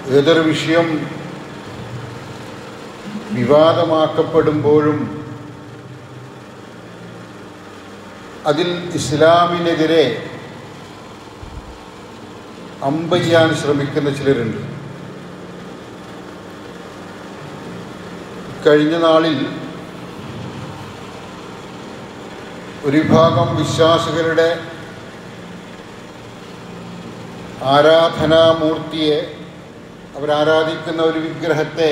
ഏതൊരു വിഷയം വിവാദമാക്കപ്പെടുമ്പോഴും അതിൽ ഇസ്ലാമിനെതിരെ അമ്പയ്യാൻ ശ്രമിക്കുന്ന ചിലരുണ്ട് കഴിഞ്ഞ നാളിൽ ഒരു വിഭാഗം വിശ്വാസികളുടെ ആരാധനാമൂർത്തിയെ അവരാരാധിക്കുന്ന ഒരു വിഗ്രഹത്തെ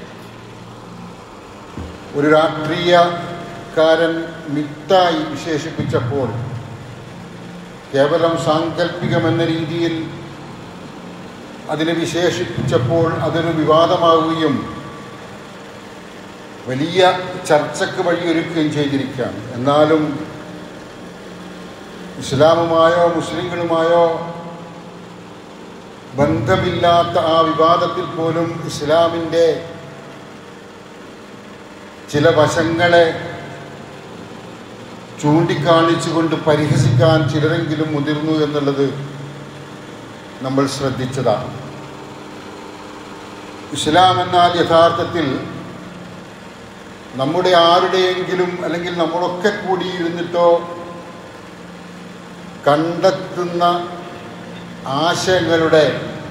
ഒരു രാഷ്ട്രീയക്കാരൻ മിത്തായി വിശേഷിപ്പിച്ചപ്പോൾ കേവലം സാങ്കല്പികമെന്ന രീതിയിൽ അതിനെ വിശേഷിപ്പിച്ചപ്പോൾ അതൊരു വിവാദമാവുകയും വലിയ ചർച്ചയ്ക്ക് വഴിയൊരുക്കുകയും ചെയ്തിരിക്കുകയാണ് എന്നാലും ഇസ്ലാമുമായോ മുസ്ലിങ്ങളുമായോ ബന്ധമില്ലാത്ത ആ വിവാദത്തിൽ പോലും ഇസ്ലാമിൻ്റെ ചില വശങ്ങളെ ചൂണ്ടിക്കാണിച്ചുകൊണ്ട് പരിഹസിക്കാൻ ചിലരെങ്കിലും മുതിർന്നു എന്നുള്ളത് നമ്മൾ ശ്രദ്ധിച്ചതാണ് ഇസ്ലാം എന്നാൽ യഥാർത്ഥത്തിൽ നമ്മുടെ ആരുടെയെങ്കിലും അല്ലെങ്കിൽ നമ്മളൊക്കെ കൂടിയിരുന്നിട്ടോ കണ്ടെത്തുന്ന ആശയങ്ങളുടെ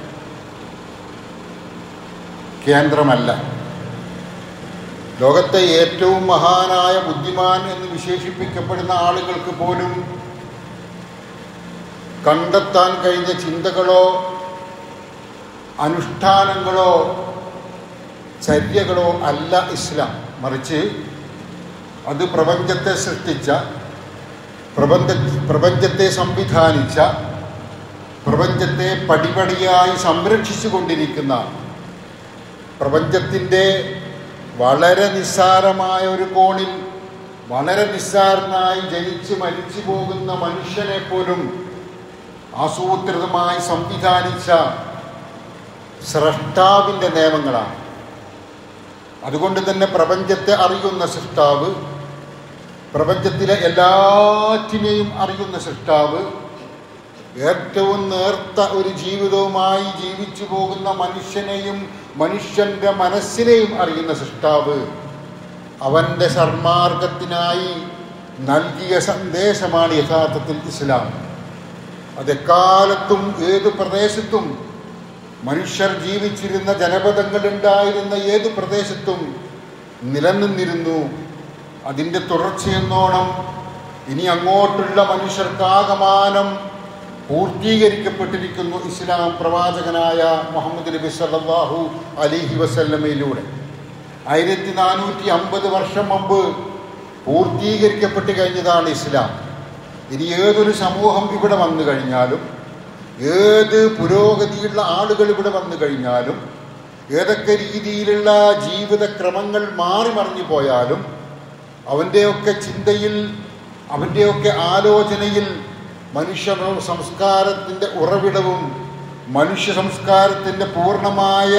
കേന്ദ്രമല്ല ലോകത്തെ ഏറ്റവും മഹാനായ ബുദ്ധിമാൻ എന്ന് വിശേഷിപ്പിക്കപ്പെടുന്ന ആളുകൾക്ക് പോലും കണ്ടെത്താൻ കഴിഞ്ഞ ചിന്തകളോ അനുഷ്ഠാനങ്ങളോ ചര്യകളോ അല്ല ഇസ്ലാം മറിച്ച് അത് പ്രപഞ്ചത്തെ സൃഷ്ടിച്ച പ്രപഞ്ച പ്രപഞ്ചത്തെ സംവിധാനിച്ച പ്രപഞ്ചത്തെ പടിപടിയായി സംരക്ഷിച്ചു കൊണ്ടിരിക്കുന്ന പ്രപഞ്ചത്തിൻ്റെ വളരെ നിസ്സാരമായ ഒരു കോണിൽ വളരെ നിസ്സാരനായി ജനിച്ച് മരിച്ചു പോകുന്ന മനുഷ്യനെ പോലും ആസൂത്രിതമായി സംവിധാനിച്ച സ്രഷ്ടാവിൻ്റെ നിയമങ്ങളാണ് അതുകൊണ്ട് തന്നെ പ്രപഞ്ചത്തെ അറിയുന്ന സൃഷ്ടാവ് പ്രപഞ്ചത്തിലെ എല്ലാറ്റിനെയും അറിയുന്ന സൃഷ്ടാവ് ഏറ്റവും നേർത്ത ഒരു ജീവിതവുമായി ജീവിച്ചു പോകുന്ന മനുഷ്യനെയും മനുഷ്യന്റെ മനസ്സിനെയും അറിയുന്ന സൃഷ്ടാവ് അവൻ്റെ സന്മാർഗത്തിനായി നൽകിയ സന്ദേശമാണ് യഥാർത്ഥത്തിൽ ഇസ്ലാം അതെക്കാലത്തും ഏത് പ്രദേശത്തും മനുഷ്യർ ജീവിച്ചിരുന്ന ജനപദങ്ങളുണ്ടായിരുന്ന ഏത് പ്രദേശത്തും നിലനിന്നിരുന്നു അതിൻ്റെ തുടർച്ചയെന്നോണം ഇനി അങ്ങോട്ടുള്ള മനുഷ്യർക്കാകമാനം പൂർത്തീകരിക്കപ്പെട്ടിരിക്കുന്നു ഇസ്ലാം പ്രവാചകനായ മുഹമ്മദ് നബി സല്ലല്ലാഹു അലിഹി വസല്ലമയിലൂടെ ആയിരത്തി നാനൂറ്റി അമ്പത് വർഷം മുമ്പ് പൂർത്തീകരിക്കപ്പെട്ട് കഴിഞ്ഞതാണ് ഇസ്ലാം ഇനി ഏതൊരു സമൂഹം ഇവിടെ വന്നു കഴിഞ്ഞാലും ഏത് പുരോഗതിയുള്ള ആളുകൾ ഇവിടെ വന്നു കഴിഞ്ഞാലും ഏതൊക്കെ രീതിയിലുള്ള ജീവിതക്രമങ്ങൾ മാറി മറിഞ്ഞു പോയാലും അവൻ്റെയൊക്കെ ചിന്തയിൽ അവൻ്റെയൊക്കെ ആലോചനയിൽ മനുഷ്യ സംസ്കാരത്തിൻ്റെ ഉറവിടവും മനുഷ്യ സംസ്കാരത്തിൻ്റെ പൂർണ്ണമായ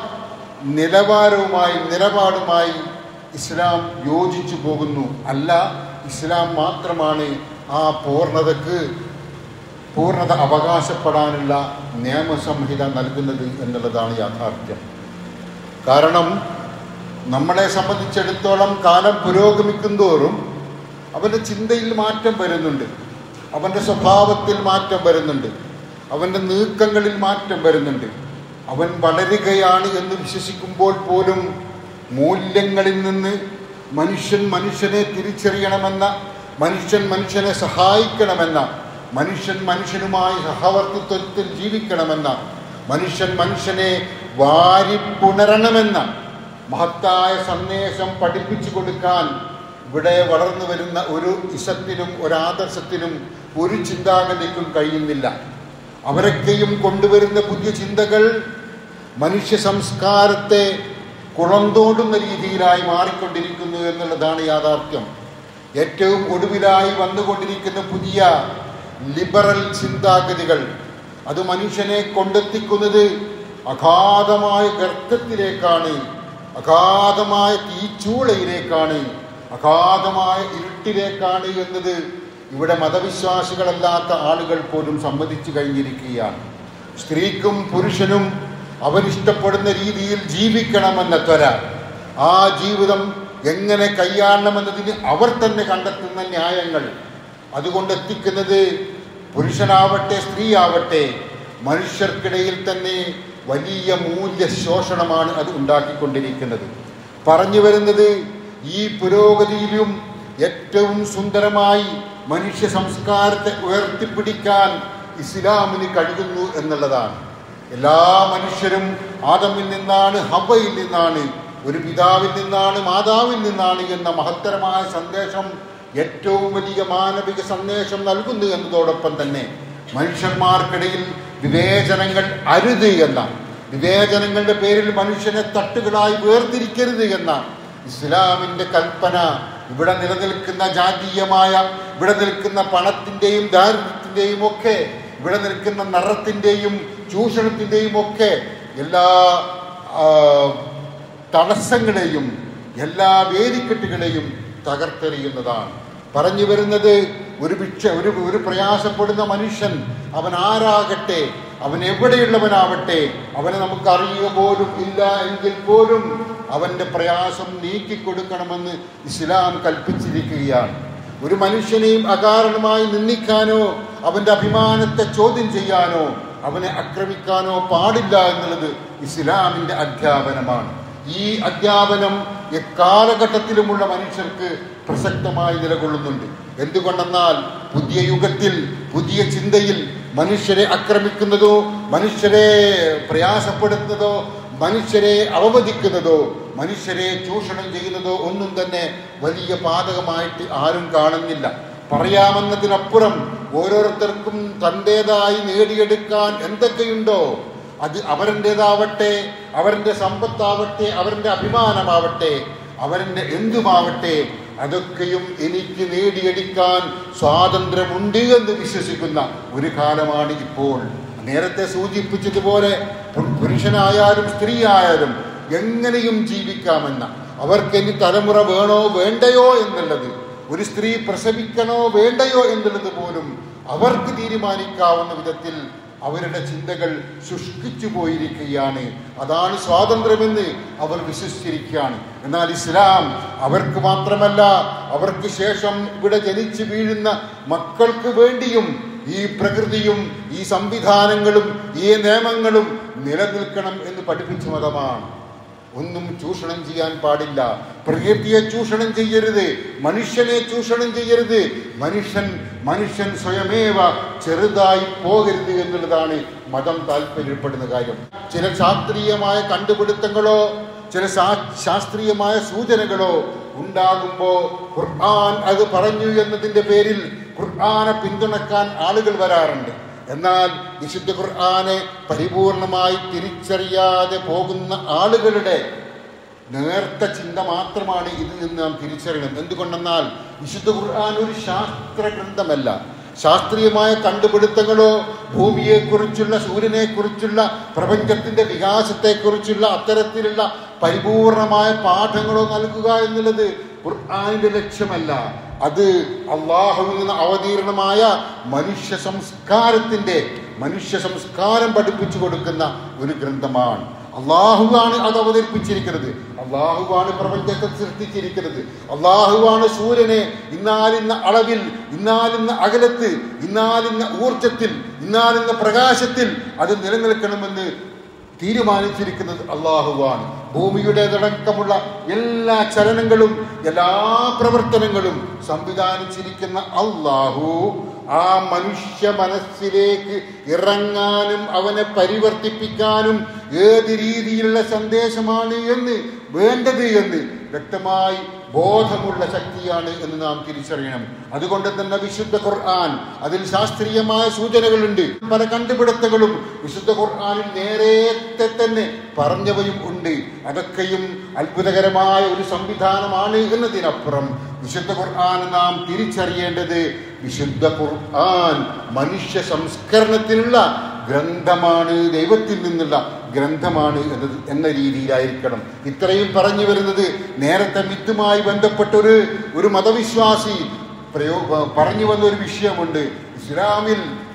നിലവാരവുമായി നിലപാടുമായി ഇസ്ലാം യോജിച്ചു പോകുന്നു അല്ല ഇസ്ലാം മാത്രമാണ് ആ പൂർണ്ണതക്ക് പൂർണ്ണത അവകാശപ്പെടാനുള്ള നിയമസംഹിത നൽകുന്നത് എന്നുള്ളതാണ് യാഥാർത്ഥ്യം കാരണം നമ്മളെ സംബന്ധിച്ചിടത്തോളം കാലം പുരോഗമിക്കുന്തോറും അവൻ്റെ ചിന്തയിൽ മാറ്റം വരുന്നുണ്ട് അവൻ്റെ സ്വഭാവത്തിൽ മാറ്റം വരുന്നുണ്ട് അവൻ്റെ നീക്കങ്ങളിൽ മാറ്റം വരുന്നുണ്ട് അവൻ വളരുകയാണ് എന്ന് വിശ്വസിക്കുമ്പോൾ പോലും മൂല്യങ്ങളിൽ നിന്ന് മനുഷ്യൻ മനുഷ്യനെ തിരിച്ചറിയണമെന്ന മനുഷ്യൻ മനുഷ്യനെ സഹായിക്കണമെന്ന മനുഷ്യൻ മനുഷ്യനുമായി സഹവർത്തിത്വത്തിൽ ജീവിക്കണമെന്ന മനുഷ്യൻ മനുഷ്യനെ വാരിപ്പുണരണമെന്ന മഹത്തായ സന്ദേശം പഠിപ്പിച്ചു കൊടുക്കാൻ ഇവിടെ വളർന്നു വരുന്ന ഒരു ഇസത്തിനും ഒരാദർശത്തിനും ഒരു ചിന്താഗതിക്കും കഴിയുന്നില്ല അവരൊക്കെയും കൊണ്ടുവരുന്ന പുതിയ ചിന്തകൾ മനുഷ്യ സംസ്കാരത്തെ കുളന്തോണ്ടുന്ന രീതിയിലായി മാറിക്കൊണ്ടിരിക്കുന്നു എന്നുള്ളതാണ് യാഥാർത്ഥ്യം ഏറ്റവും ഒടുവിലായി വന്നുകൊണ്ടിരിക്കുന്ന പുതിയ ലിബറൽ ചിന്താഗതികൾ അത് മനുഷ്യനെ കൊണ്ടെത്തിക്കുന്നത് അഗാധമായ ഗർത്തത്തിലേക്കാണ് അഗാധമായ തീച്ചൂളയിലേക്കാണ് അഗാധമായ ഇരുട്ടിലേക്കാണ് എന്നത് ഇവിടെ മതവിശ്വാസികളല്ലാത്ത ആളുകൾ പോലും സമ്മതിച്ചു കഴിഞ്ഞിരിക്കുകയാണ് സ്ത്രീക്കും പുരുഷനും അവൻ ഇഷ്ടപ്പെടുന്ന രീതിയിൽ ജീവിക്കണമെന്ന ത്വര ആ ജീവിതം എങ്ങനെ കൈയാളണമെന്നതിന് അവർ തന്നെ കണ്ടെത്തുന്ന ന്യായങ്ങൾ അതുകൊണ്ട് എത്തിക്കുന്നത് പുരുഷനാവട്ടെ സ്ത്രീ ആവട്ടെ മനുഷ്യർക്കിടയിൽ തന്നെ വലിയ മൂല്യ ശോഷണമാണ് അത് ഉണ്ടാക്കിക്കൊണ്ടിരിക്കുന്നത് പറഞ്ഞു വരുന്നത് ഈ പുരോഗതിയിലും ഏറ്റവും സുന്ദരമായി മനുഷ്യ സംസ്കാരത്തെ ഉയർത്തിപ്പിടിക്കാൻ ഇസ്ലാമിന് കഴിയുന്നു എന്നുള്ളതാണ് എല്ലാ മനുഷ്യരും ആദമിൽ നിന്നാണ് ഹവയിൽ നിന്നാണ് ഒരു പിതാവിൽ നിന്നാണ് മാതാവിൽ നിന്നാണ് എന്ന മഹത്തരമായ സന്ദേശം ഏറ്റവും വലിയ മാനവിക സന്ദേശം നൽകുന്നു എന്നതോടൊപ്പം തന്നെ മനുഷ്യന്മാർക്കിടയിൽ വിവേചനങ്ങൾ അരുത് എന്ന വിവേചനങ്ങളുടെ പേരിൽ മനുഷ്യനെ തട്ടുകളായി വേർതിരിക്കരുത് എന്ന ഇസ്ലാമിന്റെ കൽപ്പന ഇവിടെ നിലനിൽക്കുന്ന ജാതീയമായ ഇവിടെ നിൽക്കുന്ന പണത്തിന്റെയും ദാരിദ്ര്യത്തിന്റെയും ഒക്കെ ഇവിടെ നിൽക്കുന്ന നിറത്തിന്റെയും ചൂഷണത്തിന്റെയും ഒക്കെ എല്ലാ ആ, തടസ്സങ്ങളെയും എല്ലാ വേദിക്കെട്ടുകളെയും തകർത്തെറിയുന്നതാണ് പറഞ്ഞു വരുന്നത് ഒരു ഭിക്ഷ ഒരു ഒരു പ്രയാസപ്പെടുന്ന മനുഷ്യൻ അവൻ ആരാകട്ടെ അവൻ എവിടെയുള്ളവനാവട്ടെ അവനെ നമുക്ക് അറിയുക പോലും ഇല്ല എങ്കിൽ പോലും അവന്റെ പ്രയാസം നീക്കിക്കൊടുക്കണമെന്ന് ഇസ്ലാം കൽപ്പിച്ചിരിക്കുകയാണ് ഒരു മനുഷ്യനെയും അകാരണമായി നിന്ദിക്കാനോ അവന്റെ അഭിമാനത്തെ ചോദ്യം ചെയ്യാനോ അവനെ ആക്രമിക്കാനോ പാടില്ല എന്നുള്ളത് ഇസ്ലാമിന്റെ അധ്യാപനമാണ് ഈ അധ്യാപനം എക്കാലഘട്ടത്തിലുമുള്ള മനുഷ്യർക്ക് പ്രസക്തമായി നിലകൊള്ളുന്നുണ്ട് എന്തുകൊണ്ടെന്നാൽ പുതിയ യുഗത്തിൽ പുതിയ ചിന്തയിൽ മനുഷ്യരെ ആക്രമിക്കുന്നതോ മനുഷ്യരെ പ്രയാസപ്പെടുത്തുന്നതോ മനുഷ്യരെ അവമതിക്കുന്നതോ മനുഷ്യരെ ചൂഷണം ചെയ്യുന്നതോ ഒന്നും തന്നെ വലിയ പാതകമായിട്ട് ആരും കാണുന്നില്ല പറയാമെന്നതിനപ്പുറം ഓരോരുത്തർക്കും തൻ്റെതായി നേടിയെടുക്കാൻ എന്തൊക്കെയുണ്ടോ അത് അവരൻ്റെതാവട്ടെ അവരുടെ സമ്പത്താവട്ടെ അവരുടെ അഭിമാനമാവട്ടെ അവരുടെ എന്തുമാവട്ടെ അതൊക്കെയും എനിക്ക് നേടിയെടുക്കാൻ സ്വാതന്ത്ര്യമുണ്ട് എന്ന് വിശ്വസിക്കുന്ന ഒരു കാലമാണ് ഇപ്പോൾ നേരത്തെ സൂചിപ്പിച്ചതുപോലെ പു- പുരുഷനായാലും സ്ത്രീ ആയാലും എങ്ങനെയും ജീവിക്കാമെന്ന അവർക്ക് ഇനി തലമുറ വേണോ വേണ്ടയോ എന്നുള്ളത് ഒരു സ്ത്രീ പ്രസവിക്കണോ വേണ്ടയോ എന്നുള്ളത് പോലും അവർക്ക് തീരുമാനിക്കാവുന്ന വിധത്തിൽ അവരുടെ ചിന്തകൾ ശുഷ്കിച്ചു പോയിരിക്കുകയാണ് അതാണ് സ്വാതന്ത്ര്യമെന്ന് അവർ വിശ്വസിച്ചിരിക്കുകയാണ് എന്നാൽ ഇസ്ലാം അവർക്ക് മാത്രമല്ല അവർക്ക് ശേഷം ഇവിടെ ജനിച്ചു വീഴുന്ന മക്കൾക്ക് വേണ്ടിയും ഈ പ്രകൃതിയും ഈ സംവിധാനങ്ങളും ഈ നിയമങ്ങളും നിലനിൽക്കണം എന്ന് പഠിപ്പിച്ച മതമാണ് ഒന്നും ചൂഷണം ചെയ്യാൻ പാടില്ല പ്രകൃതിയെ ചൂഷണം ചെയ്യരുത് മനുഷ്യനെ ചൂഷണം ചെയ്യരുത് മനുഷ്യൻ മനുഷ്യൻ സ്വയമേവ ചെറുതായി പോകരുത് എന്നുള്ളതാണ് മതം താല്പര്യപ്പെടുന്ന കാര്യം ചില ശാസ്ത്രീയമായ കണ്ടുപിടുത്തങ്ങളോ ചില ശാ- ശാസ്ത്രീയമായ സൂചനകളോ ഉണ്ടാകുമ്പോ ഖുർആൻ അത് പറഞ്ഞു എന്നതിന്റെ പേരിൽ ഖുർആനെ പിന്തുണക്കാൻ ആളുകൾ വരാറുണ്ട് എന്നാൽ വിശുദ്ധ ഖുർആനെ പരിപൂർണമായി തിരിച്ചറിയാതെ പോകുന്ന ആളുകളുടെ നേർത്ത ചിന്ത മാത്രമാണ് ഇതിൽ നിന്ന് നാം തിരിച്ചറിയണം എന്തുകൊണ്ടെന്നാൽ വിശുദ്ധ ഖുർആൻ ഒരു ശാസ്ത്ര ഗ്രന്ഥമല്ല ശാസ്ത്രീയമായ കണ്ടുപിടുത്തങ്ങളോ ഭൂമിയെക്കുറിച്ചുള്ള സൂര്യനെക്കുറിച്ചുള്ള പ്രപഞ്ചത്തിന്റെ വികാസത്തെക്കുറിച്ചുള്ള അത്തരത്തിലുള്ള പരിപൂർണമായ പാഠങ്ങളോ നൽകുക എന്നുള്ളത് ഖുർആാനിന്റെ ലക്ഷ്യമല്ല അത് അള്ളാഹുവിൽ നിന്ന് അവതീർണമായ മനുഷ്യ സംസ്കാരത്തിന്റെ മനുഷ്യ സംസ്കാരം പഠിപ്പിച്ചു കൊടുക്കുന്ന ഒരു ഗ്രന്ഥമാണ് അള്ളാഹുവാണ് അത് അവതരിപ്പിച്ചിരിക്കുന്നത് അള്ളാഹുവാണ് പ്രപഞ്ചത്തെ സൃഷ്ടിച്ചിരിക്കുന്നത് അള്ളാഹുവാണ് സൂര്യനെ ഇന്നാലിന്ന അളവിൽ ഇന്നാലിന്ന അകലത്ത് ഇന്നാലിന്ന ഊർജത്തിൽ ഇന്നാലിന്ന പ്രകാശത്തിൽ അത് നിലനിൽക്കണമെന്ന് തീരുമാനിച്ചിരിക്കുന്നത് അള്ളാഹുവാണ് ഭൂമിയുടേതടക്കമുള്ള എല്ലാ ചലനങ്ങളും എല്ലാ പ്രവർത്തനങ്ങളും സംവിധാനിച്ചിരിക്കുന്ന അള്ളാഹു ആ മനുഷ്യ മനസ്സിലേക്ക് ഇറങ്ങാനും അവനെ പരിവർത്തിപ്പിക്കാനും ഏത് രീതിയിലുള്ള സന്ദേശമാണ് എന്ന് വേണ്ടത് എന്ന് വ്യക്തമായി ബോധമുള്ള ശക്തിയാണ് എന്ന് നാം തിരിച്ചറിയണം അതുകൊണ്ട് തന്നെ വിശുദ്ധ ഖുർആൻ അതിൽ ശാസ്ത്രീയമായ സൂചനകളുണ്ട് പല കണ്ടുപിടുത്തങ്ങളും വിശുദ്ധ ഖുർആനിൽ നേരത്തെ തന്നെ പറഞ്ഞവയും ഉണ്ട് അതൊക്കെയും അത്ഭുതകരമായ ഒരു സംവിധാനമാണ് എന്നതിനപ്പുറം വിശുദ്ധ ഖുർആൻ നാം തിരിച്ചറിയേണ്ടത് വിശുദ്ധ ഖുർആൻ മനുഷ്യ സംസ്കരണത്തിനുള്ള ഗ്രന്ഥമാണ് ദൈവത്തിൽ നിന്നുള്ള ഗ്രന്ഥമാണ് എന്നത് എന്ന രീതിയിലായിരിക്കണം ഇത്രയും പറഞ്ഞു വരുന്നത് നേരത്തെ മിത്തുമായി ബന്ധപ്പെട്ട ഒരു ഒരു മതവിശ്വാസി പ്രയോ പറഞ്ഞു വന്ന ഒരു വിഷയമുണ്ട് ഇസ്ലാമിൽ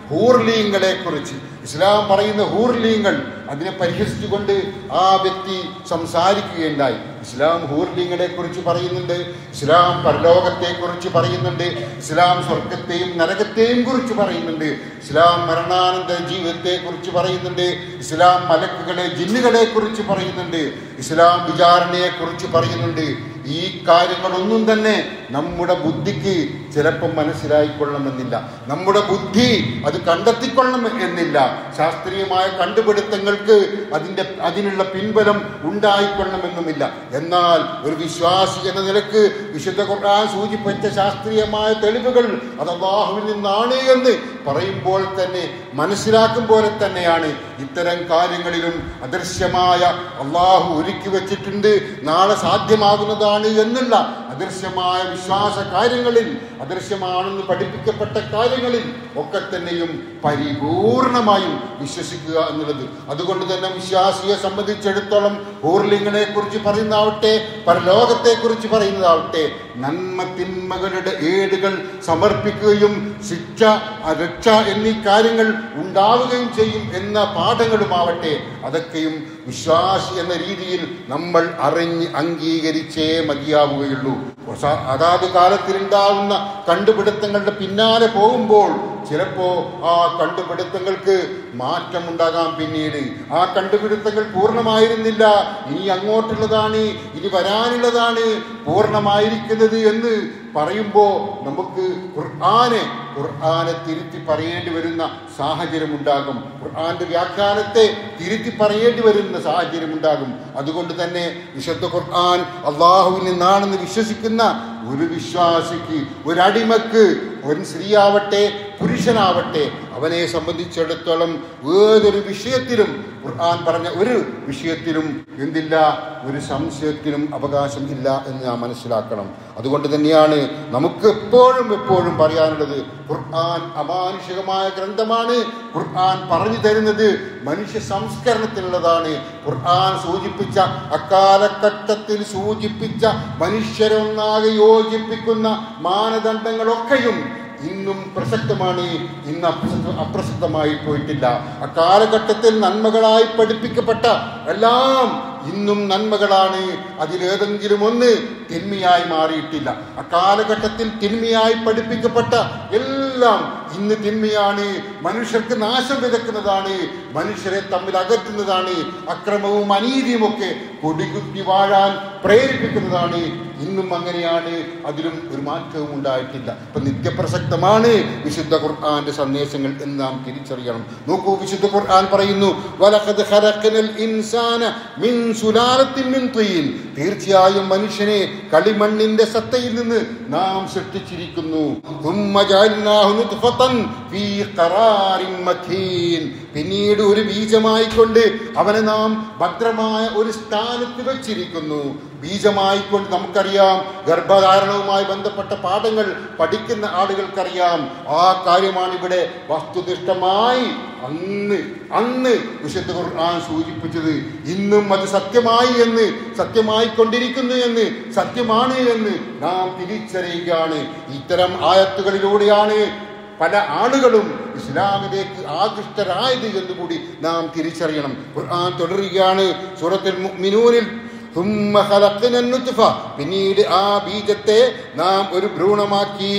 ഹൂർലീങ്ങളെ കുറിച്ച് ഇസ്ലാം പറയുന്ന ഹൂർലീങ്ങൾ അതിനെ പരിഹസിച്ചുകൊണ്ട് ആ വ്യക്തി സംസാരിക്കുകയുണ്ടായി ഇസ്ലാം ഹൂർലിങ്ങളെ കുറിച്ച് പറയുന്നുണ്ട് ഇസ്ലാം പരലോകത്തെ കുറിച്ച് പറയുന്നുണ്ട് ഇസ്ലാം സ്വർഗത്തെയും നരകത്തെയും കുറിച്ച് പറയുന്നുണ്ട് ഇസ്ലാം മരണാനന്തര ജീവിതത്തെ കുറിച്ച് പറയുന്നുണ്ട് ഇസ്ലാം മലക്കുകളെ ജിന്നുകളെ കുറിച്ച് പറയുന്നുണ്ട് ഇസ്ലാം വിചാരണയെ കുറിച്ച് പറയുന്നുണ്ട് ഈ കാര്യങ്ങളൊന്നും തന്നെ നമ്മുടെ ബുദ്ധിക്ക് ചിലപ്പം മനസ്സിലായിക്കൊള്ളണമെന്നില്ല നമ്മുടെ ബുദ്ധി അത് കണ്ടെത്തിക്കൊള്ളണം എന്നില്ല ശാസ്ത്രീയമായ കണ്ടുപിടുത്തങ്ങൾക്ക് അതിൻ്റെ അതിനുള്ള പിൻബലം ഉണ്ടായിക്കൊള്ളണമെന്നുമില്ല എന്നാൽ ഒരു വിശ്വാസി എന്ന നിലക്ക് വിശുദ്ധ ഖുർആൻ സൂചിപ്പിച്ച ശാസ്ത്രീയമായ തെളിവുകൾ അത് അള്ളാഹുവിൽ നിന്നാണ് എന്ന് പറയുമ്പോൾ തന്നെ മനസ്സിലാക്കും പോലെ തന്നെയാണ് ഇത്തരം കാര്യങ്ങളിലും അദൃശ്യമായ അള്ളാഹു ഒരുക്കി വെച്ചിട്ടുണ്ട് നാളെ സാധ്യമാകുന്നതാണ് എന്നുള്ള അദൃശ്യമായ വിശ്വാസ കാര്യങ്ങളിൽ അദൃശ്യമാണെന്ന് പഠിപ്പിക്കപ്പെട്ട കാര്യങ്ങളിൽ ഒക്കെ തന്നെയും പരിപൂർണമായും വിശ്വസിക്കുക എന്നുള്ളത് അതുകൊണ്ട് തന്നെ വിശ്വാസിയെ സംബന്ധിച്ചിടത്തോളം ഊർലിങ്ങളെ കുറിച്ച് പറയുന്നതാവട്ടെ പരലോകത്തെ കുറിച്ച് പറയുന്നതാവട്ടെ നന്മ തിന്മകളുടെ ഏടുകൾ സമർപ്പിക്കുകയും ശിക്ഷ രക്ഷ എന്നീ കാര്യങ്ങൾ ഉണ്ടാവുകയും ചെയ്യും എന്ന പാഠങ്ങളുമാവട്ടെ അതൊക്കെയും വിശ്വാസി എന്ന രീതിയിൽ നമ്മൾ അറിഞ്ഞ് അംഗീകരിച്ചേ മതിയാവുകയുള്ളൂ സ- അതാത് കാലത്തിലുണ്ടാവുന്ന കണ്ടുപിടുത്തങ്ങളുടെ പിന്നാലെ പോകുമ്പോൾ ചിലപ്പോ ആ കണ്ടുപിടുത്തങ്ങൾക്ക് മാറ്റമുണ്ടാകാം പിന്നീട് ആ കണ്ടുപിടുത്തങ്ങൾ പൂർണ്ണമായിരുന്നില്ല ഇനി അങ്ങോട്ടുള്ളതാണ് ഇനി വരാനുള്ളതാണ് പൂർണ്ണമായിരിക്കുന്നത് എന്ന് പറയുമ്പോൾ നമുക്ക് ഖുർആനെ ഖുർആനെ തിരുത്തി പറയേണ്ടി വരുന്ന സാഹചര്യം ഉണ്ടാകും ഖുർആന്റെ വ്യാഖ്യാനത്തെ തിരുത്തി പറയേണ്ടി വരുന്ന സാഹചര്യം ഉണ്ടാകും അതുകൊണ്ട് തന്നെ വിശുദ്ധ ഖുർആൻ അള്ളാഹുവിൽ നിന്നാണെന്ന് വിശ്വസിക്കുന്ന ഒരു വിശ്വാസിക്ക് ഒരടിമക്ക് ഒരു സ്ത്രീയാവട്ടെ പുരുഷനാവട്ടെ അവനെ സംബന്ധിച്ചിടത്തോളം ഏതൊരു വിഷയത്തിലും ഖുർആൻ പറഞ്ഞ ഒരു വിഷയത്തിലും എന്തില്ല ഒരു സംശയത്തിനും അവകാശം ഇല്ല എന്ന് നാം മനസ്സിലാക്കണം അതുകൊണ്ട് തന്നെയാണ് നമുക്ക് എപ്പോഴും എപ്പോഴും പറയാനുള്ളത് ഖുർആൻ അമാനുഷികമായ ഗ്രന്ഥമാണ് ഖുർആൻ പറഞ്ഞു തരുന്നത് മനുഷ്യ സംസ്കരണത്തിനുള്ളതാണ് ഖുർആൻ സൂചിപ്പിച്ച അക്കാലഘട്ടത്തിൽ സൂചിപ്പിച്ച മനുഷ്യരൊന്നാകെ യോജിപ്പിക്കുന്ന മാനദണ്ഡങ്ങളൊക്കെയും ഇന്നും പ്രസക്തമാണ് ഇന്ന് അപ്രസക്ത അപ്രസക്തമായി പോയിട്ടില്ല അക്കാലഘട്ടത്തിൽ നന്മകളായി പഠിപ്പിക്കപ്പെട്ട എല്ലാം ഇന്നും നന്മകളാണ് അതിലേതെങ്കിലും ഒന്ന് തിന്മയായി മാറിയിട്ടില്ല അക്കാലഘട്ടത്തിൽ തിന്മയായി പഠിപ്പിക്കപ്പെട്ട എല്ലാം ഇന്ന് തിന്മയാണ് മനുഷ്യർക്ക് നാശം വിതക്കുന്നതാണ് മനുഷ്യരെ തമ്മിൽ അകറ്റുന്നതാണ് അക്രമവും അനീതിയും ഒക്കെ കൊടികുത്തി വാഴാൻ പ്രേരിപ്പിക്കുന്നതാണ് ഇന്നും അങ്ങനെയാണ് അതിലും ഒരു മാറ്റവും ഉണ്ടായിട്ടില്ല ഇപ്പൊ നിത്യപ്രസക്തമാണ് വിശുദ്ധ ഖുർആന്റെ സന്ദേശങ്ങൾ എന്ന് നാം തിരിച്ചറിയണം നോക്കൂ വിശുദ്ധ ഖുർആൻ പറയുന്നു "വലഖദ് ഖലഖനൽ ഇൻസാന മിൻ സുലാലത്തിൻ മിൻ തീൻ." തീർച്ചയായും മനുഷ്യനെ കളിമണ്ണിന്റെ സത്തയിൽ നിന്ന് നാം സൃഷ്ടിച്ചിരിക്കുന്നു "ثم جعلناه نطفة في قرار مكين." പിന്നീട് ഒരു ബീജമായി കൊണ്ട് അവനെ നാം ഭദ്രമായ ഒരു സ്ഥാനത്ത് വെച്ചിരിക്കുന്നു ബീജമായി കൊണ്ട് നമുക്കറിയാം ഗർഭധാരണവുമായി ബന്ധപ്പെട്ട പാഠങ്ങൾ പഠിക്കുന്ന ആളുകൾക്കറിയാം ആ കാര്യമാണ് ഇവിടെ വസ്തുനിഷ്ഠമായി അന്ന് അന്ന് വിശുദ്ധ ഖുർആൻ സൂചിപ്പിച്ചത് ഇന്നും അത് സത്യമായി എന്ന് സത്യമായി കൊണ്ടിരിക്കുന്നു എന്ന് സത്യമാണ് എന്ന് നാം തിരിച്ചറിയുകയാണ് ഇത്തരം ആയത്തുകളിലൂടെയാണ് പല ആളുകളും ഇസ്ലാമിലേക്ക് ആകൃഷ്ടരായത് എന്നുകൂടി നാം തിരിച്ചറിയണം ഖുർആൻ തുടരുകയാണ് സൂറത്തുൽ മുഅ്മിനൂനിൽ ثم خلقنا النطفة പിന്നീട് ആ ബീജത്തെ നാം ഒരു ഭ്രൂണമാക്കി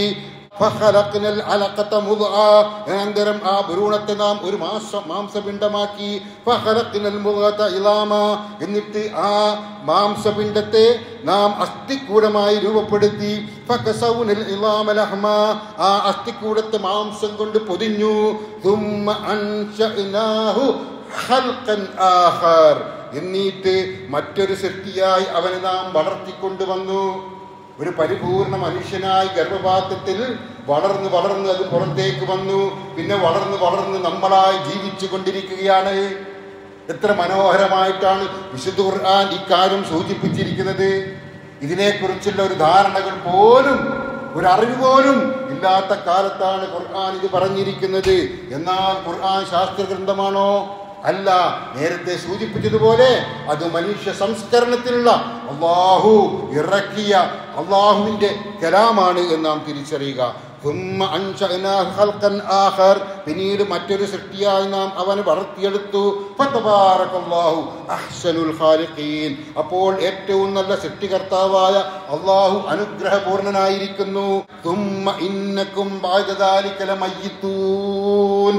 فخلقنا العلقة مضغة അനന്തരം ആ ഭ്രൂണത്തെ നാം ഒരു മാസ മാംസപിണ്ഡമാക്കി فخلقنا المضغة عظاما എന്നിട്ട് ആ മാംസപിണ്ഡത്തെ നാം അസ്ഥിക്കൂടമായി രൂപപ്പെടുത്തി فكسونا العظام لحما ആ അസ്ഥിക്കൂടത്തെ മാംസം കൊണ്ട് പൊതിഞ്ഞു ثم أنشأناه خلقا آخر എന്നിട്ട് മറ്റൊരു സൃഷ്ടിയായി അവനെ നാം വളർത്തിക്കൊണ്ടുവന്നു ഒരു പരിപൂർണ മനുഷ്യനായി ഗർഭപാത്രത്തിൽ വളർന്ന് വളർന്ന് അത് പുറത്തേക്ക് വന്നു പിന്നെ വളർന്ന് വളർന്ന് നമ്മളായി ജീവിച്ചു കൊണ്ടിരിക്കുകയാണ് എത്ര മനോഹരമായിട്ടാണ് വിശുദ്ധ ഖുർആൻ ഇക്കാര്യം സൂചിപ്പിച്ചിരിക്കുന്നത് ഇതിനെക്കുറിച്ചുള്ള ഒരു ധാരണകൾ പോലും ഒരു അറിവ് പോലും ഇല്ലാത്ത കാലത്താണ് ഖുർആൻ ഇത് പറഞ്ഞിരിക്കുന്നത് എന്നാൽ ഖുർആൻ ശാസ്ത്ര ഗ്രന്ഥമാണോ അല്ല നേരത്തെ സൂചിപ്പിച്ചതുപോലെ അത് മനുഷ്യ സംസ്കരണത്തിനുള്ള അള്ളാഹു ഇറക്കിയ അള്ളാഹുവിന്റെ കലാമാണ് എന്ന് നാം തിരിച്ചറിയുക ثم أنشأناه خلقا آخر പിന്നീട് മറ്റൊരു സൃഷ്ടിയായി നാം അവനെ വളർത്തിയെടുത്തു ഫതബാറകല്ലാഹു അഹ്സനുൽ ഖാലിഖീൻ അപ്പോൾ ഏറ്റവും നല്ല സൃഷ്ടികർത്താവായ അള്ളാഹു അനുഗ്രഹപൂർണനായിരിക്കുന്നു ثم إنكم بعد ذلك لميتون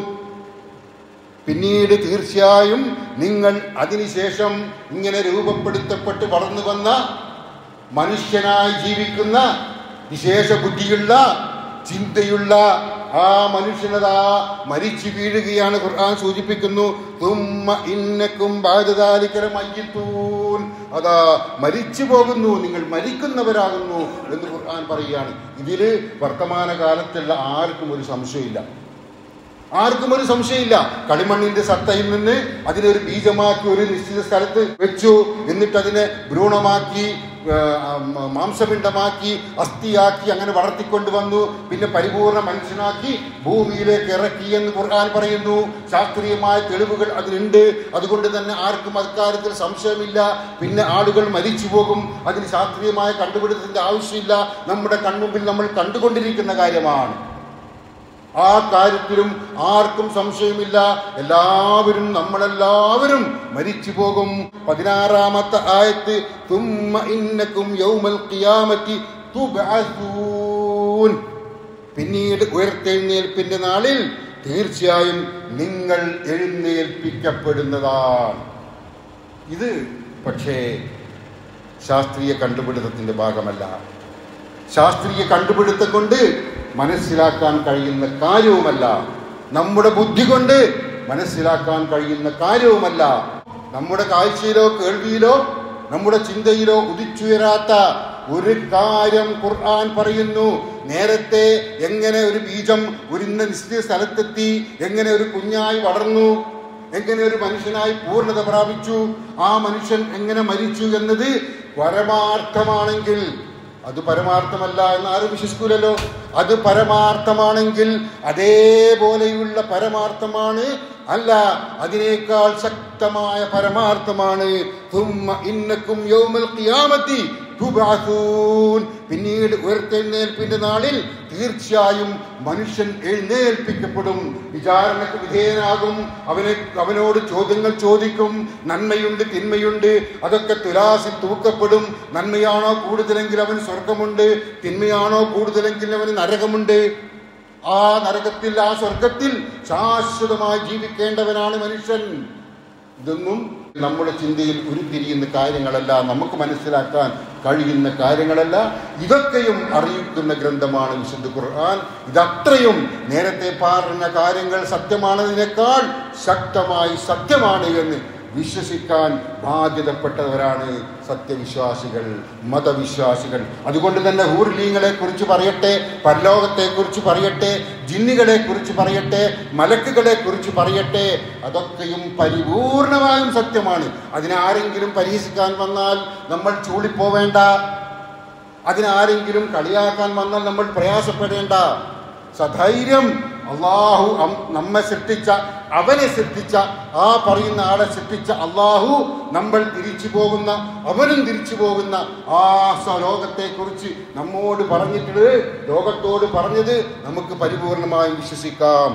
പിന്നീട് തീർച്ചയായും നിങ്ങൾ അതിനുശേഷം ഇങ്ങനെ രൂപപ്പെടുത്തപ്പെട്ട് വളർന്നു വന്ന മനുഷ്യനായി ജീവിക്കുന്ന വിശേഷ ബുദ്ധിയുള്ള ചിന്തയുള്ള ആ മനുഷ്യനതാ മരിച്ചു വീഴുകയാണ് ഖുർആൻ സൂചിപ്പിക്കുന്നു തുമ്മ ഇന്നക്കും ബാധതാലിക്കര മയ്യത്തൂൻ അതാ മരിച്ചു പോകുന്നു നിങ്ങൾ മരിക്കുന്നവരാകുന്നു എന്ന് ഖുർആൻ പറയുകയാണ് ഇതില് വർത്തമാന കാലത്തുള്ള ആർക്കും ഒരു സംശയമില്ല ആർക്കും ഒരു സംശയമില്ല കളിമണ്ണിന്റെ സത്തയിൽ നിന്ന് അതിനെ ഒരു ബീജമാക്കി ഒരു നിശ്ചിത സ്ഥലത്ത് വെച്ചു എന്നിട്ട് അതിനെ ഭ്രൂണമാക്കി ആ, മ- മാംസപിണ്ഡമാക്കി അസ്ഥിയാക്കി അങ്ങനെ വളർത്തിക്കൊണ്ടുവന്നു പിന്നെ പരിപൂർണ മനുഷ്യനാക്കി ഭൂമിയിലേക്ക് ഇറക്കി എന്ന് ഖുർആൻ പറയുന്നു ശാസ്ത്രീയമായ തെളിവുകൾ അതിനുണ്ട് അതുകൊണ്ട് തന്നെ ആർക്കും അക്കാര്യത്തിൽ സംശയമില്ല പിന്നെ ആളുകൾ മരിച്ചു പോകും അതിന് ശാസ്ത്രീയമായ കണ്ടുപിടുത്തത്തിന്റെ ആവശ്യമില്ല നമ്മുടെ കൺമുമ്പിൽ നമ്മൾ കണ്ടുകൊണ്ടിരിക്കുന്ന കാര്യമാണ് ആ കാര്യത്തിലും ആർക്കും സംശയമില്ല എല്ലാവരും നമ്മളെല്ലാവരും മരിച്ചു പോകും പതിനാറാമത്തെ ആയത്ത് തുമ്മ ഇന്നക്കും യൗമൽ ഖിയാമത്തി തുബ്അസൂൻ പിന്നീട് ഉയർത്തെഴുന്നേൽപ്പിന്റെ നാളിൽ തീർച്ചയായും നിങ്ങൾ എഴുന്നേൽപ്പിക്കപ്പെടുന്നതാണ് ഇത് പക്ഷേ ശാസ്ത്രീയ കണ്ടുപിടുത്തത്തിന്റെ ഭാഗമല്ല ശാസ്ത്രീയ കണ്ടുപിടുത്തം കൊണ്ട് മനസ്സിലാക്കാൻ കഴിയുന്ന കാര്യവുമല്ല നമ്മുടെ ബുദ്ധി കൊണ്ട് മനസ്സിലാക്കാൻ കഴിയുന്ന കാര്യവുമല്ല നമ്മുടെ കാഴ്ചയിലോ കേൾവിയിലോ നമ്മുടെ ചിന്തയിലോ ഉദിച്ചുയരാത്ത ഒരു കാര്യം ഖുർആൻ പറയുന്നു നേരത്തെ എങ്ങനെ ഒരു ബീജം ഒരു ഇന്ന നിശ്ചിത സ്ഥലത്തെത്തി എങ്ങനെ ഒരു കുഞ്ഞായി വളർന്നു എങ്ങനെ ഒരു മനുഷ്യനായി പൂർണ്ണത പ്രാപിച്ചു ആ മനുഷ്യൻ എങ്ങനെ മരിച്ചു എന്നത് പരമാർത്ഥമാണെങ്കിൽ അത് പരമാർത്ഥമല്ല എന്ന് ആരും വിശ്വസിക്കൂലല്ലോ അത് പരമാർത്ഥമാണെങ്കിൽ അതേപോലെയുള്ള പരമാർത്ഥമാണ് അല്ല അതിനേക്കാൾ ശക്തമായ പരമാർത്ഥമാണ് തുമ്മ ഇന്നക്കും യൗമൽ ഖിയാമത്തി തുബഅസൂൻ. പിന്നീട് ഉയർത്തെഴുന്നേൽപ്പിന്റെ നാളിൽ തീർച്ചയായും മനുഷ്യൻ എഴുന്നേൽപ്പിക്കപ്പെടും വിചാരണക്ക് വിധേയനാകും അവനെ അവനോട് ചോദ്യങ്ങൾ ചോദിക്കും നന്മയുണ്ട് തിന്മയുണ്ട് അതൊക്കെ തുലാസിൽ തൂക്കപ്പെടും നന്മയാണോ കൂടുതലെങ്കിൽ അവന് സ്വർഗമുണ്ട് തിന്മയാണോ കൂടുതലെങ്കിൽ അവന് നരകമുണ്ട് ആ നരകത്തിൽ ആ സ്വർഗത്തിൽ ശാശ്വതമായി ജീവിക്കേണ്ടവനാണ് മനുഷ്യൻ ഇതൊന്നും നമ്മുടെ ചിന്തയിൽ ഉരുത്തിരിയുന്ന കാര്യങ്ങളല്ല നമുക്ക് മനസ്സിലാക്കാൻ കഴിയുന്ന കാര്യങ്ങളല്ല ഇതൊക്കെയും അറിയിക്കുന്ന ഗ്രന്ഥമാണ് വിശുദ്ധ ഖുർആൻ ഇതത്രയും നേരത്തെ പറഞ്ഞ കാര്യങ്ങൾ സത്യമാണതിനേക്കാൾ ശക്തമായി സത്യമാണ് എന്ന് വിശ്വസിക്കാൻ ബാധ്യതപ്പെട്ടവരാണ് സത്യവിശ്വാസികൾ മതവിശ്വാസികൾ അതുകൊണ്ട് തന്നെ ഹൂർലീങ്ങളെ കുറിച്ച് പറയട്ടെ പരലോകത്തെ കുറിച്ച് പറയട്ടെ ജിന്നുകളെ കുറിച്ച് പറയട്ടെ മലക്കുകളെ കുറിച്ച് പറയട്ടെ അതൊക്കെയും പരിപൂർണമായും സത്യമാണ് അതിനാരെങ്കിലും പരീക്ഷിക്കാൻ വന്നാൽ നമ്മൾ ചൂളിപ്പോവേണ്ട അതിനാരെങ്കിലും കളിയാക്കാൻ വന്നാൽ നമ്മൾ പ്രയാസപ്പെടേണ്ട സധൈര്യം അള്ളാഹു അം- നമ്മെ സൃഷ്ടിച്ച അവനെ സൃഷ്ടിച്ച ആ പറയുന്ന ആളെ സൃഷ്ടിച്ച അള്ളാഹു നമ്മൾ തിരിച്ചു പോകുന്ന അവനും തിരിച്ചു പോകുന്ന ആ ലോകത്തെ കുറിച്ച് നമ്മോട് പറഞ്ഞിട്ട് ലോകത്തോട് പറഞ്ഞത് നമുക്ക് പരിപൂർണമായും വിശ്വസിക്കാം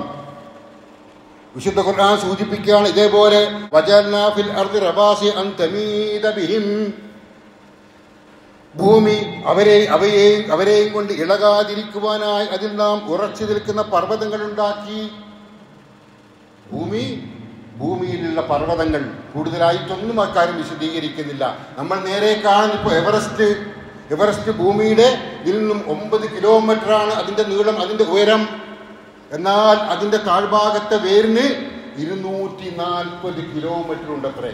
വിശുദ്ധ ഖുർആൻ സൂചിപ്പിക്കുകയാണ് ഇതേപോലെ വജൽനാ ഫിൽ അർദി റവാസി അൻ തമീദ ബിഹിം ഭൂമി അവരെ അവയെയും അവരെയും കൊണ്ട് ഇളകാതിരിക്കുവാനായി അതിൽ നാം ഉറച്ചു നിൽക്കുന്ന പർവ്വതങ്ങൾ ഉണ്ടാക്കി ഭൂമി ഭൂമിയിലുള്ള പർവ്വതങ്ങൾ കൂടുതലായിട്ടൊന്നും അക്കാര്യം വിശദീകരിക്കുന്നില്ല നമ്മൾ നേരെ കാണുന്ന ഇപ്പോൾ എവറസ്റ്റ് എവറസ്റ്റ് ഭൂമിയുടെ ഇതിൽ നിന്നും ഒമ്പത് കിലോമീറ്റർ ആണ് അതിന്റെ നീളം അതിന്റെ ഉയരം എന്നാൽ അതിന്റെ താഴ്ഭാഗത്തെ വേരിന് ഇരുന്നൂറ്റി നാൽപ്പത് കിലോമീറ്റർ ഉണ്ടത്രേ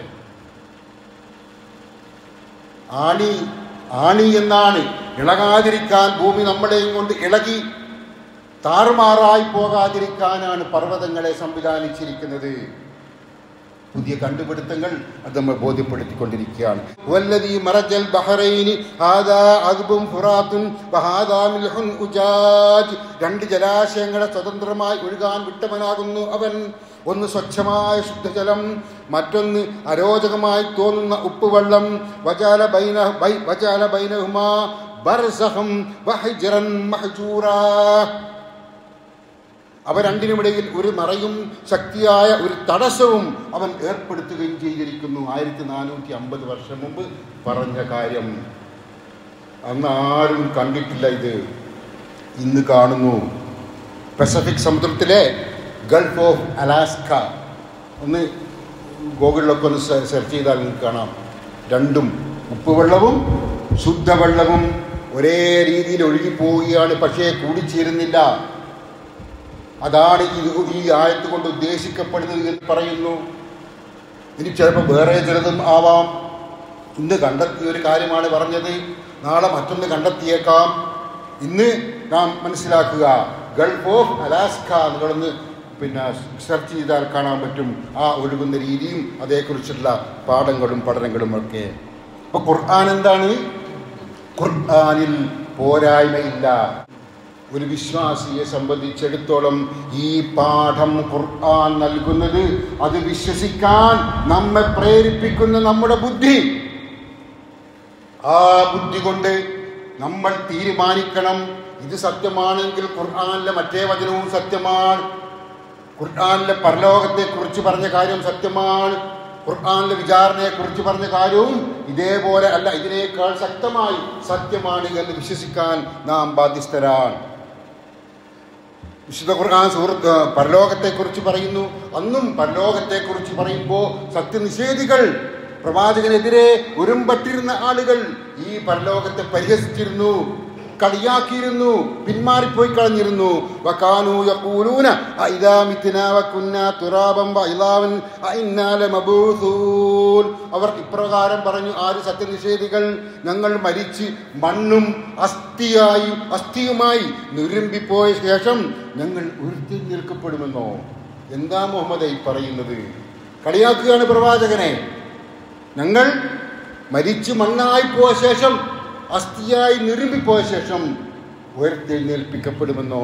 ആണി ആണി എന്നാണ് ഇളകാതിരിക്കാൻ ഭൂമി നമ്മളെയും കൊണ്ട് ഇളകി താറുമാറായി പോകാതിരിക്കാനാണ് പർവ്വതങ്ങളെ സംവിധാനിച്ചിരിക്കുന്നത് പുതിയ കണ്ടുപിടുത്തങ്ങൾ അത് നമ്മൾ ബോധ്യപ്പെടുത്തിക്കൊണ്ടിരിക്കുകയാണ് വല്ലദീ മറജൽ ബഹറൈനി ഹാദാ അദ്ബും ഫുറാത്തുൻ വഹാദാ മിൽഹുൻ ഉജാജ് രണ്ട് ജലാശയങ്ങളെ സ്വതന്ത്രമായി ഒഴുകാൻ വിട്ടവനാകുന്നു അവൻ ഒന്ന് സ്വച്ഛമായ ശുദ്ധജലം മറ്റൊന്ന് അരോചകമായി തോന്നുന്ന ഉപ്പുവെള്ളം വജാല ബൈന ബൈ വജാല ബൈനഹുമാ ബർസഹം വഹ്ജറൻ മഹ്ജൂറാ അവ രണ്ടിനുമിടയിൽ ഒരു മറയും ശക്തിയായ ഒരു തടസ്സവും അവൻ ഏർപ്പെടുത്തുകയും ചെയ്തിരിക്കുന്നു ആയിരത്തി നാനൂറ്റി അമ്പത് വർഷം മുമ്പ് പറഞ്ഞ കാര്യം അന്ന് ആരും കണ്ടിട്ടില്ല ഇത് ഇന്ന് കാണുന്നു പസഫിക് സമുദ്രത്തിലെ ഗൾഫ് ഓഫ് അലാസ്ക ഒന്ന് ഗൂഗിളിലൊക്കെ ഒന്ന് സെ- സെർച്ച് ചെയ്താൽ നിങ്ങൾക്ക് കാണാം രണ്ടും ഉപ്പുവെള്ളവും ശുദ്ധവെള്ളവും ഒരേ രീതിയിൽ ഒഴുകിപ്പോവുകയാണ് പക്ഷേ കൂടിച്ചേരുന്നില്ല അതാണ് ഇത് ഈ ആയത്ത് കൊണ്ട് ഉദ്ദേശിക്കപ്പെടുന്നത് എന്ന് പറയുന്നു ഇനി ചിലപ്പോൾ വേറെ ചിലതും ആവാം ഇന്ന് കണ്ടെത്തിയ ഒരു കാര്യമാണ് പറഞ്ഞത് നാളെ മറ്റൊന്ന് കണ്ടെത്തിയേക്കാം ഇന്ന് നാം മനസ്സിലാക്കുക ഗൾഫ് ഓഫ് അലാസ്ക നിങ്ങളൊന്ന് പിന്നെ സെർച്ച് ചെയ്താൽ കാണാൻ പറ്റും ആ ഒഴുകുന്ന രീതിയും അതേക്കുറിച്ചുള്ള പാഠങ്ങളും പഠനങ്ങളും ഒക്കെ അപ്പൊ ഖുർആൻ എന്താണ് ഖുർആനിൽ പോരായ്മയില്ല ഒരു വിശ്വാസിയെ സംബന്ധിച്ചിടത്തോളം ഈ പാഠം ഖുർആൻ നൽകുന്നത് അത് വിശ്വസിക്കാൻ നമ്മെ പ്രേരിപ്പിക്കുന്ന നമ്മുടെ ബുദ്ധി ആ ബുദ്ധി കൊണ്ട് നമ്മൾ തീരുമാനിക്കണം ഇത് സത്യമാണെങ്കിൽ ഖുർആനിലെ മറ്റേ വചനവും സത്യമാണ് ഖുർആനിലെ പരലോകത്തെ കുറിച്ച് പറഞ്ഞ കാര്യം സത്യമാണ് ഖുർആനിലെ വിചാരണയെ കുറിച്ച് പറഞ്ഞ കാര്യവും ഇതേപോലെ അല്ല ഇതിനേക്കാൾ ശക്തമായി സത്യമാണ് എന്ന് വിശ്വസിക്കാൻ നാം ബാധ്യസ്ഥരാണ് വിശുദ്ധ ഖുർആൻ സുഹൃത്ത് പരലോകത്തെക്കുറിച്ച് പറയുന്നു അന്നും പരലോകത്തെക്കുറിച്ച് പറയുമ്പോൾ സത്യനിഷേധികൾ പ്രവാചകനെതിരെ ഉരുമ്പറ്റിരുന്ന ആളുകൾ ഈ പരലോകത്തെ പരിഹസിച്ചിരുന്നു കളിയാക്കിയിരുന്നു പിന്മാറിപ്പോയി കളഞ്ഞിരുന്നു വകാനു യഖൂലൂന അഇദാ മിത്നാ വകുന്നാ തുറാബൻ വഇലാവൻ അഇന്നാ ലമബൂസൂൻ അവർ ഇപ്രകാരം പറഞ്ഞു ആര് സത്യനിഷേധികൾ ഞങ്ങൾ മരിച്ച് മണ്ണും അസ്ഥിയായി അസ്ഥിയുമായി നുരുമ്പിപ്പോയ ശേഷം ഞങ്ങൾ ഉരുത്തി നിൽക്കപ്പെടുമെന്നോ എന്താ മുഹമ്മദ് ഈ പറയുന്നത് കളിയാക്കുകയാണ് പ്രവാചകനെ ഞങ്ങൾ മരിച്ച് മണ്ണായി പോയ ശേഷം അസ്ഥിയായി നിരുമ്പിപ്പോയ ശേഷം ഉയർത്തെഴുന്നേൽപ്പിക്കപ്പെടുമെന്നോ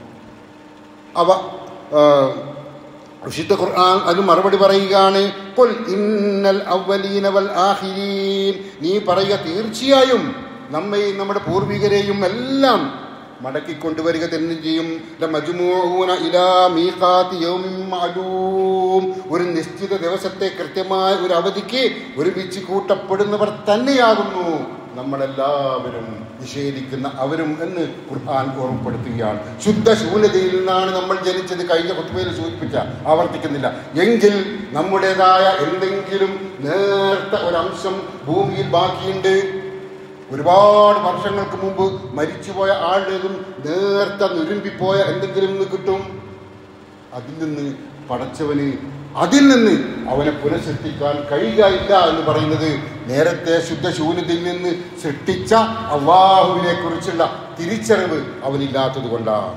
അവ ആ, വിശുദ്ധ ഖുർആൻ അത് മറുപടി പറയുകയാണ് "ഖുൽ ഇന്നൽ അവ്വലീന വൽ ആഖിരീൻ നീ പറയുക തീർച്ചയായും നമ്മെയും നമ്മുടെ പൂർവികരെയും എല്ലാം മടക്കി കൊണ്ടുവരിക തന്നെ ചെയ്യും ലമജ്മൂഊന ഇലാ മീഖാത്തി യൗമിൻ മഅലൂം ഒരു നിശ്ചിത ദിവസത്തെ കൃത്യമായ ഒരു അവധിക്ക് ഒരുമിച്ച് കൂട്ടപ്പെടുന്നവർ തന്നെയാകുന്നു നമ്മളെല്ലാവരും നിഷേധിക്കുന്ന അവരും എന്ന് ഖുർആൻ ഓർമ്മപ്പെടുത്തുകയാണ് ശുദ്ധ ശൂന്യതയിൽ നിന്നാണ് നമ്മൾ ജനിച്ചത് കഴിഞ്ഞ കുത്തുമയിൽ സൂചിപ്പിച്ച ആവർത്തിക്കുന്നില്ല എങ്കിൽ നമ്മുടേതായ എന്തെങ്കിലും നേർത്ത ഒരംശം ഭൂമിയിൽ ബാക്കിയുണ്ട് ഒരുപാട് വർഷങ്ങൾക്ക് മുമ്പ് മരിച്ചുപോയ ആളുടേതും നേർത്ത നുരുമ്പിപ്പോയ എന്തെങ്കിലും ഒന്ന് കിട്ടും അതിൽ നിന്ന് പടച്ചവന് അതിൽ നിന്ന് അവനെ പുനഃസൃഷ്ടിക്കാൻ കഴിയുകയില്ല എന്ന് പറയുന്നത് നേരത്തെ ശുദ്ധശൂന്യതയിൽ നിന്ന് സൃഷ്ടിച്ച അള്ളാഹുവിനെ കുറിച്ചുള്ള തിരിച്ചറിവ് അവനില്ലാത്തത് കൊണ്ടാണ്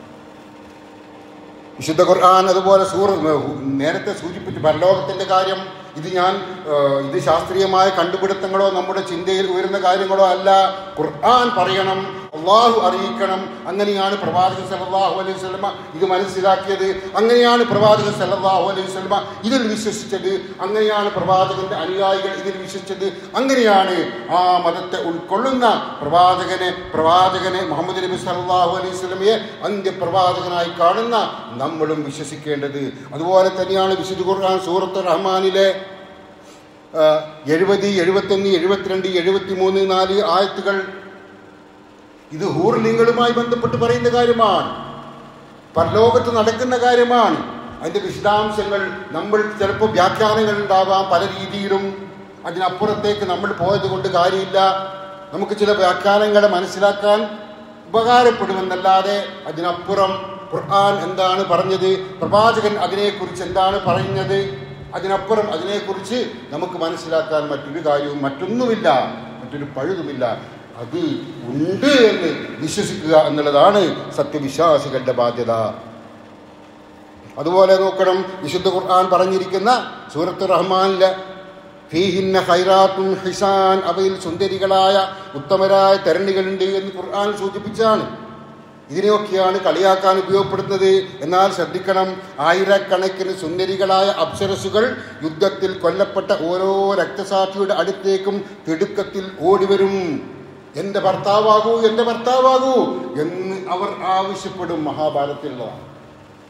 വിശുദ്ധ ഖുർആൻ അതുപോലെ സൂർ നേരത്തെ സൂചിപ്പിച്ചു പരലോകത്തിന്റെ കാര്യം ഇത് ഞാൻ ആ, ഇത് ശാസ്ത്രീയമായ കണ്ടുപിടുത്തങ്ങളോ നമ്മുടെ ചിന്തയിൽ ഉയരുന്ന കാര്യങ്ങളോ അല്ല ഖുർആൻ പറയണം അള്ളാഹു അറിയിക്കണം അങ്ങനെയാണ് പ്രവാചകൻ സല്ലല്ലാഹു അലൈഹി വസല്ലമ ഇത് മനസ്സിലാക്കിയത് അങ്ങനെയാണ് പ്രവാചകൻ സല്ലല്ലാഹു അലൈഹി വസല്ലമ ഇതിൽ വിശ്വസിച്ചത് അങ്ങനെയാണ് പ്രവാചകന്റെ അനുയായികൾ ഇതിൽ വിശ്വസിച്ചത് അങ്ങനെയാണ് ആ മതത്തെ ഉൾക്കൊള്ളുന്ന പ്രവാചകനെ പ്രവാചകനെ മുഹമ്മദ് നബി സല്ലല്ലാഹു അലൈഹി വസല്ലമയെ അന്ത്യപ്രവാചകനായി കാണുന്ന നമ്മളും വിശ്വസിക്കേണ്ടത് അതുപോലെ തന്നെയാണ് വിശുദ്ധ ഖുർആൻ സൂറത്ത് റഹ്മാനിലെ എഴുപത് എഴുപത്തൊന്ന് എഴുപത്തിരണ്ട് എഴുപത്തി മൂന്ന് നാല് ആയത്തുകൾ ഇത് ഹൂർലിംഗങ്ങളുമായി ബന്ധപ്പെട്ട് പറയുന്ന കാര്യമാണ് പരലോകത്ത് നടക്കുന്ന കാര്യമാണ് അതിൻ്റെ വിശദാംശങ്ങൾ നമ്മൾ ചിലപ്പോൾ വ്യാഖ്യാനങ്ങൾ ഉണ്ടാവാം പല രീതിയിലും അതിനപ്പുറത്തേക്ക് നമ്മൾ പോയത് കൊണ്ട് കാര്യമില്ല നമുക്ക് ചില വ്യാഖ്യാനങ്ങളെ മനസ്സിലാക്കാൻ ഉപകാരപ്പെടുമെന്നല്ലാതെ അതിനപ്പുറം ഖുർആൻ എന്താണ് പറഞ്ഞത് പ്രവാചകൻ അതിനെക്കുറിച്ച് എന്താണ് പറയുന്നത് അതിനപ്പുറം അതിനെക്കുറിച്ച് നമുക്ക് മനസ്സിലാക്കാൻ മറ്റൊരു കാര്യവും മറ്റൊന്നുമില്ല മറ്റൊരു പഴുതുമില്ല അത് ഉണ്ട് എന്ന് വിശ്വസിക്കുക എന്നുള്ളതാണ് സത്യവിശ്വാസികളുടെ ബാധ്യത അതുപോലെ നോക്കണം വിശുദ്ധ ഖുർആൻ പറഞ്ഞിരിക്കുന്ന സൂറത്ത് റഹ്മാനിലെ ഫീഹിന്ന ഹൈറാത്തും ഹിസാൻ അവയിൽ സുന്ദരികളായ ഉത്തമരായ തരണികളുണ്ട് എന്ന് ഖുർആൻ സൂചിപ്പിച്ചാണ് ഇതിനെയൊക്കെയാണ് കളിയാക്കാൻ ഉപയോഗപ്പെടുന്നത് എന്നാൽ ശ്രദ്ധിക്കണം ആയിരക്കണക്കിന് സുന്ദരികളായ അപ്സരസുകൾ യുദ്ധത്തിൽ കൊല്ലപ്പെട്ട ഓരോ രക്തസാക്ഷിയുടെ അടുത്തേക്കും തിടുക്കത്തിൽ ഓടിവരും എൻ്റെ ഭർത്താവാകൂ എൻ്റെ ഭർത്താവാകൂ എന്ന് അവർ ആവശ്യപ്പെടും മഹാഭാരതത്തിലുള്ളതാണ്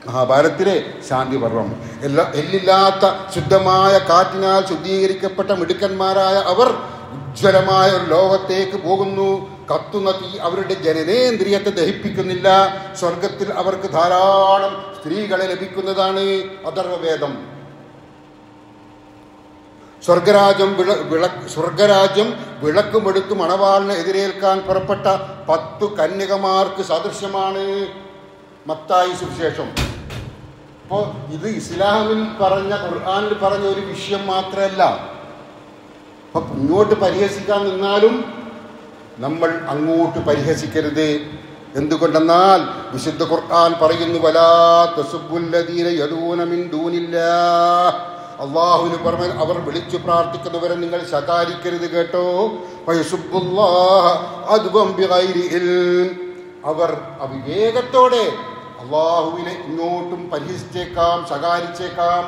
മഹാഭാരതത്തിലെ ശാന്തി പർവം എല്ലാ എല്ലില്ലാത്ത ശുദ്ധമായ കാറ്റിനാൽ ശുദ്ധീകരിക്കപ്പെട്ട മിടുക്കന്മാരായ അവർ ഉജ്ജ്വലമായ ഒരു ലോകത്തേക്ക് പോകുന്നു കത്തുന്ന തീ അവരുടെ ജനനേന്ദ്രിയത്തെ ദഹിപ്പിക്കുന്നില്ല സ്വർഗത്തിൽ അവർക്ക് ധാരാളം സ്ത്രീകളെ ലഭിക്കുന്നതാണ് അഥർവവേദം സ്വർഗരാജ്യം വിള വിള സ്വർഗരാജ്യം വിളക്കുമെടുത്ത് മണവാളിനെ എതിരേൽക്കാൻ പുറപ്പെട്ട പത്തു കന്യകമാർക്ക് സദൃശ്യമാണ് മത്തായി സുവിശേഷം അപ്പോൾ ഇത് ഇസ്ലാമിൽ പറഞ്ഞ ഖുർആാനിൽ പറഞ്ഞ ഒരു വിഷയം മാത്രമല്ല അപ്പൊ ഇങ്ങോട്ട് പരിഹസിക്കാൻ നിന്നാലും നമ്മൾ അങ്ങോട്ട് പരിഹസിക്കരുത് എന്തുകൊണ്ടെന്നാൽ വിശുദ്ധ ഖുർആൻ പറയുന്നു വലാ തസുബ്ബുല്ലദീന യദൂന മിൻ ദൂനില്ലാ അള്ളാഹുവിന് പറഞ്ഞ അവർ വിളിച്ചു പ്രാർത്ഥിക്കുന്നവരെ നിങ്ങൾ ശകാരിക്കരുത് കേട്ടോ ഫയസുബ്ബുല്ലാഹ അദ്വം ബിഗൈരി ഇൽം. അവർ അവിവേകത്തോടെ അള്ളാഹുവിനെ ഇങ്ങോട്ടും പരിഹസിച്ചേക്കാം ശകാരിച്ചേക്കാം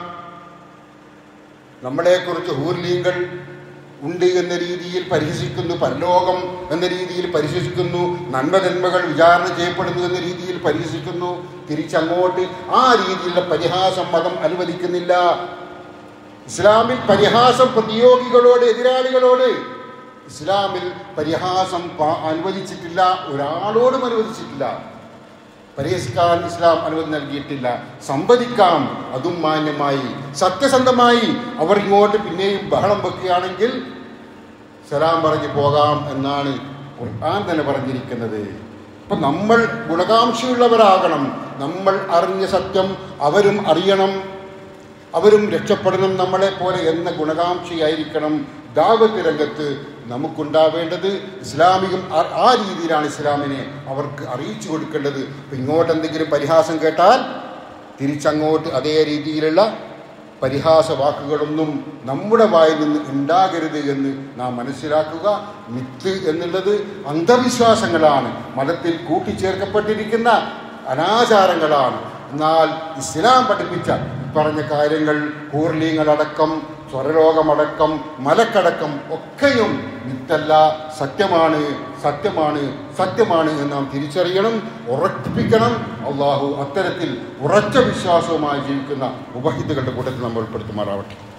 നമ്മളെക്കുറിച്ച് ഹൂർലീങ്ങൾ ഉണ്ട് എന്ന രീതിയിൽ പരിഹസിക്കുന്നു പരലോകം എന്ന രീതിയിൽ പരിഹസിക്കുന്നു നന്മനന്മകൾ വിചാരണ ചെയ്യപ്പെടുന്നു എന്ന രീതിയിൽ പരിഹസിക്കുന്നു തിരിച്ചങ്ങോട്ട് ആ രീതിയിലുള്ള പരിഹാസം മതം അനുവദിക്കുന്നില്ല ഇസ്ലാമിൽ പരിഹാസം പ്രതിയോഗികളോട് എതിരാളികളോട് ഇസ്ലാമിൽ പരിഹാസം പ- അനുവദിച്ചിട്ടില്ല ഒരാളോടും അനുവദിച്ചിട്ടില്ല പരിഹസിക്കാൻ ഇസ്ലാം അനുമതി നൽകിയിട്ടില്ല സംവദിക്കാം അതും മാന്യമായി സത്യസന്ധമായി അവർ ഇങ്ങോട്ട് പിന്നെയും ബഹളം വെക്കുകയാണെങ്കിൽ സലാം പറഞ്ഞു പോകാം എന്നാണ് ഖുർആൻ തന്നെ പറഞ്ഞിരിക്കുന്നത് അപ്പൊ നമ്മൾ ഗുണകാംക്ഷയുള്ളവരാകണം നമ്മൾ അറിഞ്ഞ സത്യം അവരും അറിയണം അവരും രക്ഷപ്പെടണം നമ്മളെ പോലെ എന്ന ഗുണകാംക്ഷയായിരിക്കണം ദാവത്ത് രംഗത്ത് നമുക്കുണ്ടാവേണ്ടത് ഇസ്ലാമികം ആ- ആ രീതിയിലാണ് ഇസ്ലാമിനെ അവർക്ക് അറിയിച്ചു കൊടുക്കേണ്ടത് അപ്പൊ ഇങ്ങോട്ട് എന്തെങ്കിലും പരിഹാസം കേട്ടാൽ തിരിച്ചങ്ങോട്ട് അതേ രീതിയിലുള്ള പരിഹാസ വാക്കുകളൊന്നും നമ്മുടെ വായിൽ നിന്ന് ഉണ്ടാകരുത് എന്ന് നാം മനസ്സിലാക്കുക മിത്ത് എന്നുള്ളത് അന്ധവിശ്വാസങ്ങളാണ് മതത്തിൽ കൂട്ടിച്ചേർക്കപ്പെട്ടിരിക്കുന്ന അനാചാരങ്ങളാണ് എന്നാൽ ഇസ്ലാം പഠിപ്പിച്ച ഈ പറഞ്ഞ കാര്യങ്ങൾ കൂർലീങ്ങളടക്കം സ്വരലോകമടക്കം മലക്കടക്കം ഒക്കെയും മിത്തല്ല സത്യമാണ് സത്യമാണ് സത്യമാണ് എന്ന് നാം തിരിച്ചറിയണം ഉറപ്പിക്കണം അള്ളാഹു അത്തരത്തിൽ ഉറച്ച വിശ്വാസവുമായി ജീവിക്കുന്ന ഉപഹിതുകളുടെ കൂട്ടത്തിൽ നമ്മൾ ഉൾപ്പെടുത്തുമാറാവട്ടെ